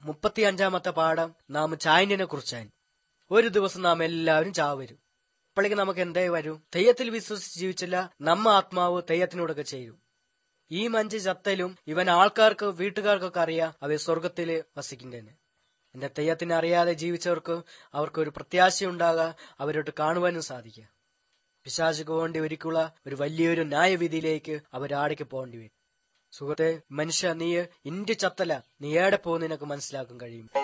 മുപ്പത്തിയഞ്ചാമത്തെ പാഠം നാം ചായന്റിനെ കുറിച്ചാണ് ഒരു ദിവസം നാം എല്ലാവരും ചാവരും അപ്പോഴേക്ക് നമുക്ക് എന്തേ വരും തെയ്യത്തിൽ വിശ്വസിച്ച് ജീവിച്ചില്ല നമ്മ ആത്മാവ് തെയ്യത്തിനോടൊക്കെ ചെയ്യും ഈ മഞ്ച് ചത്തലും ഇവൻ ആൾക്കാർക്ക് വീട്ടുകാർക്കൊക്കെ അറിയാം അവ സ്വർഗത്തില് വസിക്കുന്നതിന് എന്റെ തെയ്യത്തിനെ അറിയാതെ ജീവിച്ചവർക്ക് അവർക്കൊരു പ്രത്യാശയുണ്ടാകാം അവരോട്ട് കാണുവാനും സാധിക്കുക പിശാചുക്ക് വേണ്ടി ഒരുക്കുള്ള ഒരു വലിയൊരു ന്യായവിധിയിലേക്ക് അവരാടേക്ക് പോകേണ്ടി വരും സുഹൃത്തെ മനുഷ്യ നീ ഇന്റെ ചത്തല നീ ഏടെ പോകുന്നതിനൊക്കെ മനസ്സിലാക്കാൻ കഴിയും